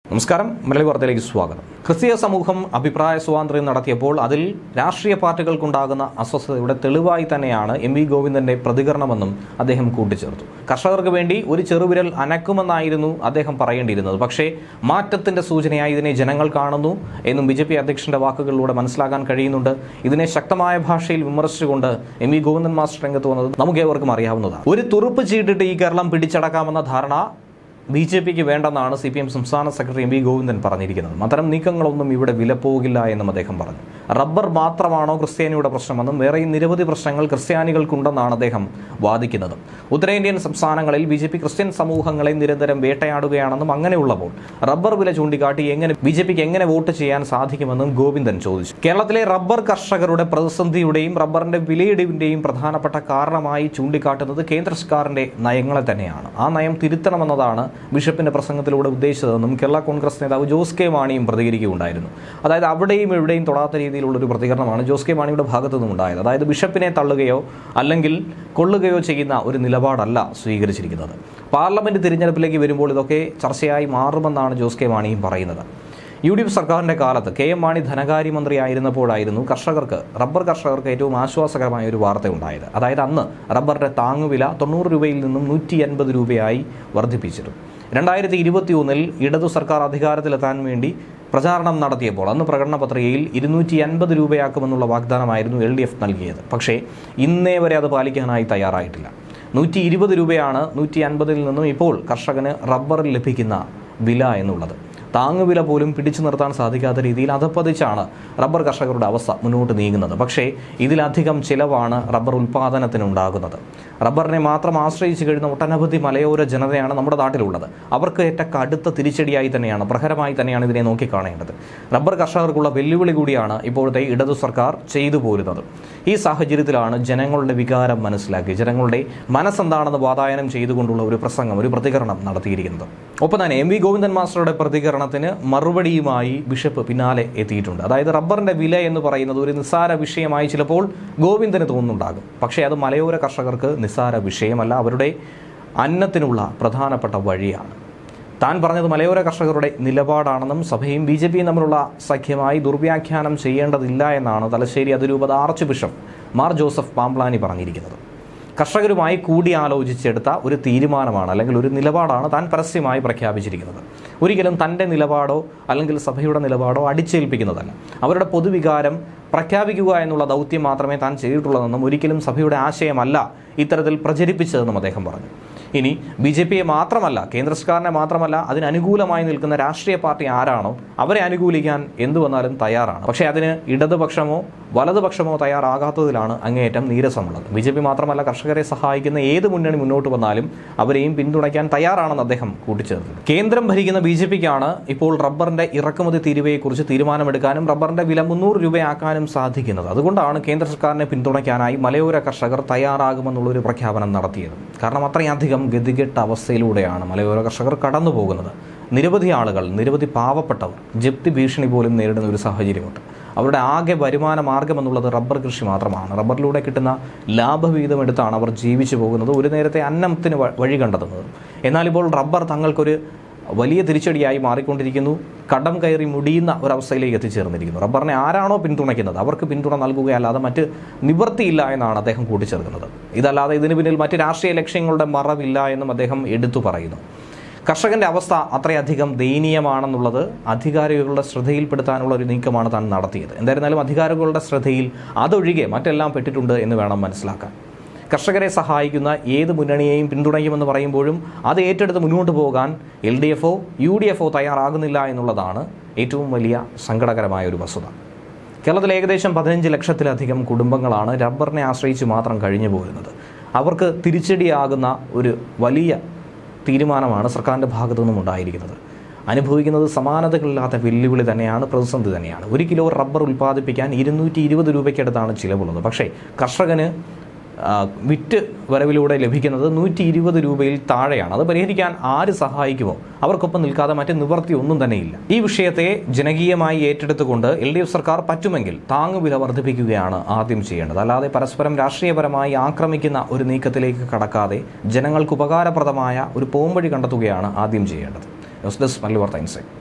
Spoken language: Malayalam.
നമസ്കാരം മലയാളി വാർത്തയിലേക്ക് സ്വാഗതം ക്രിസ്തീയ സമൂഹം അഭിപ്രായ സ്വാതന്ത്ര്യം നടത്തിയപ്പോൾ അതിൽ രാഷ്ട്രീയ പാർട്ടികൾക്കുണ്ടാകുന്ന അസ്വസ്ഥതയുടെ തെളിവായി തന്നെയാണ് എം വി ഗോവിന്ദന്റെ പ്രതികരണമെന്നും അദ്ദേഹം കൂട്ടിച്ചേർത്തു കർഷകർക്ക് വേണ്ടി ഒരു ചെറുവിരൽ അനക്കുമെന്നായിരുന്നു അദ്ദേഹം പറയേണ്ടിയിരുന്നത് പക്ഷേ മാറ്റത്തിന്റെ സൂചനയായി ഇതിനെ ജനങ്ങൾ കാണുന്നു എന്നും ബി ജെ പി അധ്യക്ഷന്റെ വാക്കുകളിലൂടെ മനസ്സിലാക്കാൻ കഴിയുന്നുണ്ട് ഇതിനെ ശക്തമായ ഭാഷയിൽ വിമർശിച്ചുകൊണ്ട് എം വി ഗോവിന്ദൻ മാസ്റ്റർ രംഗത്ത് വന്നത് നമുക്കേവർക്കും അറിയാവുന്നതാണ് ഒരു തുറുപ്പ് ചീട്ടിട്ട് ഈ കേരളം പിടിച്ചടക്കാമെന്ന ധാരണ ബി ജെ പിക്ക് വേണ്ടെന്നാണ് സി പി എം സംസ്ഥാന സെക്രട്ടറി എം വി ഗോവിന്ദൻ പറഞ്ഞിരിക്കുന്നത് അത്തരം നീക്കങ്ങളൊന്നും ഇവിടെ വിലപ്പോകില്ല എന്നും അദ്ദേഹം പറഞ്ഞു റബ്ബർ മാത്രമാണോ ക്രിസ്ത്യാനിയുടെ പ്രശ്നമെന്നും വേറെയും നിരവധി പ്രശ്നങ്ങൾ ക്രിസ്ത്യാനികൾക്കുണ്ടെന്നാണ് അദ്ദേഹം വാദിക്കുന്നത് ഉത്തരേന്ത്യൻ സംസ്ഥാനങ്ങളിൽ ബി ജെ പി ക്രിസ്ത്യൻ സമൂഹങ്ങളെ നിരന്തരം വേട്ടയാടുകയാണെന്നും അങ്ങനെയുള്ളപ്പോൾ റബ്ബർ വില ചൂണ്ടിക്കാട്ടി എങ്ങനെ ബി ജെ പിക്ക് എങ്ങനെ വോട്ട് ചെയ്യാൻ സാധിക്കുമെന്നും ഗോവിന്ദൻ ചോദിച്ചു കേരളത്തിലെ റബ്ബർ കർഷകരുടെ പ്രതിസന്ധിയുടെയും റബ്ബറിന്റെ വിലയിടിവിന്റെയും പ്രധാനപ്പെട്ട കാരണമായി ചൂണ്ടിക്കാട്ടുന്നത് കേന്ദ്ര സർക്കാരിന്റെ നയങ്ങളെ തന്നെയാണ് ആ നയം തിരുത്തണമെന്നതാണ് ബിഷപ്പിന്റെ പ്രസംഗത്തിലൂടെ ഉദ്ദേശിച്ചതെന്നും കേരള കോൺഗ്രസ് നേതാവ് ജോസ് കെ മാണിയും പ്രതികരിക്കുകയുണ്ടായിരുന്നു അതായത് അവിടെയും ഇവിടെയും തൊടാത്ത രീതിയിലുള്ള ഒരു പ്രതികരണമാണ് ജോസ് കെ മാണിയുടെ ഭാഗത്തു നിന്നും ഉണ്ടായത് അതായത് ബിഷപ്പിനെ തള്ളുകയോ അല്ലെങ്കിൽ കൊള്ളുകയോ ചെയ്യുന്ന ഒരു നിലപാടല്ല സ്വീകരിച്ചിരിക്കുന്നത് പാർലമെന്റ് തിരഞ്ഞെടുപ്പിലേക്ക് വരുമ്പോൾ ഇതൊക്കെ ചർച്ചയായി മാറുമെന്നാണ് ജോസ് കെ മാണിയും പറയുന്നത് യു ഡി എഫ് സർക്കാരിന്റെ കാലത്ത് കെ എം മാണി ധനകാര്യമന്ത്രിയായിരുന്നപ്പോൾ കർഷകർക്ക് റബ്ബർ കർഷകർക്ക് ഏറ്റവും ആശ്വാസകരമായ ഒരു വാർത്ത ഉണ്ടായത് അതായത് അന്ന് റബ്ബറിന്റെ താങ്ങുവില തൊണ്ണൂറ് രൂപയിൽ നിന്നും നൂറ്റി അൻപത് രൂപയായി വർദ്ധിപ്പിച്ചിരുന്നു രണ്ടായിരത്തി ഇരുപത്തി ഒന്നിൽ ഇടതു സർക്കാർ അധികാരത്തിലെത്താൻ വേണ്ടി പ്രചാരണം നടത്തിയപ്പോൾ അന്ന് പ്രകടന പത്രികയിൽ ഇരുന്നൂറ്റി അൻപത് രൂപയാക്കുമെന്നുള്ള വാഗ്ദാനമായിരുന്നു എൽ ഡി എഫ് നൽകിയത് പക്ഷേ ഇന്നേ വരെ അത് പാലിക്കാനായി തയ്യാറായിട്ടില്ല നൂറ്റി ഇരുപത് രൂപയാണ് നൂറ്റി അൻപതിൽ നിന്നും ഇപ്പോൾ കർഷകന് റബ്ബറിൽ ലഭിക്കുന്ന വില എന്നുള്ളത് താങ്ങുവില പോലും പിടിച്ചു നിർത്താൻ സാധിക്കാത്ത രീതിയിൽ അധപ്പതിച്ചാണ് റബ്ബർ കർഷകരുടെ അവസ്ഥ മുന്നോട്ട് നീങ്ങുന്നത് പക്ഷേ ഇതിലധികം ചിലവാണ് റബ്ബർ ഉൽപ്പാദനത്തിനുണ്ടാകുന്നത് റബ്ബറിനെ മാത്രം ആശ്രയിച്ച് കഴിയുന്ന ഒട്ടനവധി മലയോര ജനതയാണ് നമ്മുടെ നാട്ടിലുള്ളത് അവർക്ക് ഏറ്റ കടുത്ത തിരിച്ചടിയായി തന്നെയാണ് പ്രഹരമായി തന്നെയാണ് ഇതിനെ നോക്കിക്കാണേണ്ടത് റബ്ബർ കർഷകർക്കുള്ള വെല്ലുവിളി കൂടിയാണ് ഇപ്പോഴത്തെ ഇടതു സർക്കാർ ചെയ്തു പോരുന്നത് ഈ സാഹചര്യത്തിലാണ് ജനങ്ങളുടെ വികാരം മനസ്സിലാക്കി ജനങ്ങളുടെ മനസ്സെന്താണെന്ന് വാതായനം ചെയ്തുകൊണ്ടുള്ള ഒരു പ്രസംഗം ഒരു പ്രതികരണം നടത്തിയിരിക്കുന്നത് ഒപ്പം തന്നെ എം വി ഗോവിന്ദൻ മാസ്റ്ററുടെ പ്രതികരണത്തിന് മറുപടിയുമായി ബിഷപ്പ് പിന്നാലെ എത്തിയിട്ടുണ്ട് അതായത് റബ്ബറിന്റെ വില എന്ന് പറയുന്നത് ഒരു നിസ്സാര വിഷയമായി ചിലപ്പോൾ ഗോവിന്ദന് തോന്നുന്നുണ്ടാകും പക്ഷേ അത് മലയോര കർഷകർക്ക് നിസ്സാര വിഷയമല്ല അവരുടെ അന്നത്തിനുള്ള പ്രധാനപ്പെട്ട വഴിയാണ് താൻ പറഞ്ഞത് മലയോര കർഷകരുടെ നിലപാടാണെന്നും സഭയും ബി ജെ പിയും തമ്മിലുള്ള സഖ്യമായി ദുർവ്യാഖ്യാനം ചെയ്യേണ്ടതില്ല എന്നാണ് തലശ്ശേരി അതിരൂപത archbishop Mar Joseph Pamplany പറഞ്ഞിരിക്കുന്നത് കർഷകരുമായി കൂടിയാലോചിച്ചെടുത്ത ഒരു തീരുമാനമാണ് അല്ലെങ്കിൽ ഒരു നിലപാടാണ് താൻ പരസ്യമായി പ്രഖ്യാപിച്ചിരിക്കുന്നത് ഒരിക്കലും തൻ്റെ നിലപാടോ അല്ലെങ്കിൽ സഭയുടെ നിലപാടോ അടിച്ചേൽപ്പിക്കുന്നതല്ല അവരുടെ പൊതുവികാരം പ്രഖ്യാപിക്കുക എന്നുള്ള ദൗത്യം മാത്രമേ താൻ ചെയ്തിട്ടുള്ളതെന്നും ഒരിക്കലും സഭയുടെ ആശയമല്ല ഇത്തരത്തിൽ പ്രചരിപ്പിച്ചതെന്നും അദ്ദേഹം പറഞ്ഞു ഇനി ബി ജെ പിയെ മാത്രമല്ല കേന്ദ്ര സർക്കാരിനെ മാത്രമല്ല അതിനനുകൂലമായി നിൽക്കുന്ന രാഷ്ട്രീയ പാർട്ടി ആരാണോ അവരെ അനുകൂലിക്കാൻ എന്തു വന്നാലും തയ്യാറാണ് പക്ഷേ അതിന് ഇടതുപക്ഷമോ വലതുപക്ഷമോ തയ്യാറാകാത്തതിലാണ് അങ്ങേയറ്റം നീരസമുള്ളത് ബി ജെ പി മാത്രമല്ല കർഷകരെ സഹായിക്കുന്ന ഏത് മുന്നണി മുന്നോട്ട് വന്നാലും അവരെയും പിന്തുണയ്ക്കാൻ തയ്യാറാണെന്ന് അദ്ദേഹം കൂട്ടിച്ചേർത്തു കേന്ദ്രം ഭരിക്കുന്ന ബി ജെ പിക്കാണ് ഇപ്പോൾ റബ്ബറിന്റെ ഇറക്കുമതി തീരുവയെക്കുറിച്ച് തീരുമാനമെടുക്കാനും റബ്ബറിന്റെ വില മുന്നൂറ് രൂപയാക്കാനും സാധിക്കുന്നത് അതുകൊണ്ടാണ് കേന്ദ്ര സർക്കാരിനെ പിന്തുണയ്ക്കാനായി മലയോര കർഷകർ തയ്യാറാകുമെന്നുള്ള ഒരു പ്രഖ്യാപനം നടത്തിയത് കാരണം അത്രയധികം ഗതികെട്ട അവസ്ഥയിലൂടെയാണ് മലയോര കർഷകർ കടന്നു പോകുന്നത് നിരവധി ആളുകൾ നിരവധി പാവപ്പെട്ടവർ ജപ്തി ഭീഷണി പോലും നേരിടുന്ന ഒരു സാഹചര്യമുണ്ട് അവരുടെ ആകെ വരുമാന മാർഗം എന്നുള്ളത് റബ്ബർ കൃഷി മാത്രമാണ് റബ്ബറിലൂടെ കിട്ടുന്ന ലാഭവിഹിതം എടുത്താണ് അവർ ജീവിച്ചു പോകുന്നത് ഒരു നേരത്തെ അന്നത്തിന് വ- വഴി കണ്ടെത്തുന്നത് എന്നാൽ ഇപ്പോൾ റബ്ബർ തങ്ങൾക്കൊരു വലിയ തിരിച്ചടിയായി മാറിക്കൊണ്ടിരിക്കുന്നു കടം കയറി മുടിയുന്ന ഒരവസ്ഥയിലേക്ക് എത്തിച്ചേർന്നിരിക്കുന്നു റബ്ബറിനെ ആരാണോ പിന്തുണയ്ക്കുന്നത് അവർക്ക് പിന്തുണ നൽകുകയല്ലാതെ മറ്റ് നിവൃത്തിയില്ല എന്നാണ് അദ്ദേഹം കൂട്ടിച്ചേർക്കുന്നത് ഇതല്ലാതെ ഇതിന് പിന്നിൽ മറ്റ് രാഷ്ട്രീയ ലക്ഷ്യങ്ങളുടെ മറവില്ല എന്നും അദ്ദേഹം എടുത്തു പറയുന്നു കർഷകന്റെ അവസ്ഥ അത്രയധികം ദയനീയമാണെന്നുള്ളത് അധികാരികളുടെ ശ്രദ്ധയിൽപ്പെടുത്താനുള്ള ഒരു നീക്കമാണ് താൻ നടത്തിയത് എന്തായിരുന്നാലും അധികാരികളുടെ ശ്രദ്ധയിൽ അതൊഴികെ മറ്റെല്ലാം പെട്ടിട്ടുണ്ട് എന്ന് വേണം മനസ്സിലാക്കാൻ കർഷകരെ സഹായിക്കുന്ന ഏത് മുന്നണിയെയും പിന്തുണയ്ക്കുമെന്ന് പറയുമ്പോഴും അത് ഏറ്റെടുത്ത് മുന്നോട്ട് പോകാൻ എൽ ഡി എഫോ യു ഡി എഫോ തയ്യാറാകുന്നില്ല എന്നുള്ളതാണ് ഏറ്റവും വലിയ സങ്കടകരമായ ഒരു വസ്തുത കേരളത്തിൽ ഏകദേശം പതിനഞ്ച് ലക്ഷത്തിലധികം കുടുംബങ്ങളാണ് റബ്ബറിനെ ആശ്രയിച്ച് മാത്രം കഴിഞ്ഞു പോരുന്നത് അവർക്ക് തിരിച്ചടിയാകുന്ന ഒരു വലിയ തീരുമാനമാണ് സർക്കാരിൻ്റെ ഭാഗത്തു നിന്നും ഉണ്ടായിരിക്കുന്നത് അനുഭവിക്കുന്നത് സമാനതകളില്ലാത്ത വെല്ലുവിളി തന്നെയാണ് പ്രതിസന്ധി തന്നെയാണ് ഒരു കിലോ റബ്ബർ ഉൽപ്പാദിപ്പിക്കാൻ ഇരുന്നൂറ്റി ഇരുപത് രൂപയ്ക്കടുത്താണ് ചിലവുള്ളത് പക്ഷേ കർഷകന് ആ, വിറ്റ് വരവിലൂടെ ലഭിക്കുന്നത് നൂറ്റി ഇരുപത് രൂപയിൽ താഴെയാണ് അത് പരിഹരിക്കാൻ ആര് സഹായിക്കുമോ അവർക്കൊപ്പം നിൽക്കാതെ മറ്റ് നിവർത്തി ഒന്നും തന്നെയില്ല ഈ വിഷയത്തെ ജനകീയമായി ഏറ്റെടുത്തുകൊണ്ട് എൽ ഡി എഫ് സർക്കാർ പറ്റുമെങ്കിൽ താങ്ങുവില വർദ്ധിപ്പിക്കുകയാണ് ആദ്യം ചെയ്യേണ്ടത് അല്ലാതെ പരസ്പരം രാഷ്ട്രീയപരമായി ആക്രമിക്കുന്ന ഒരു നീക്കത്തിലേക്ക് കടക്കാതെ ജനങ്ങൾക്ക് ഉപകാരപ്രദമായ ഒരു പോംവഴി കണ്ടെത്തുകയാണ് ആദ്യം ചെയ്യേണ്ടത് ന്യൂസ് ഡെസ്ക് മല്ലു വാർത്ത ഇൻസൈറ്റ്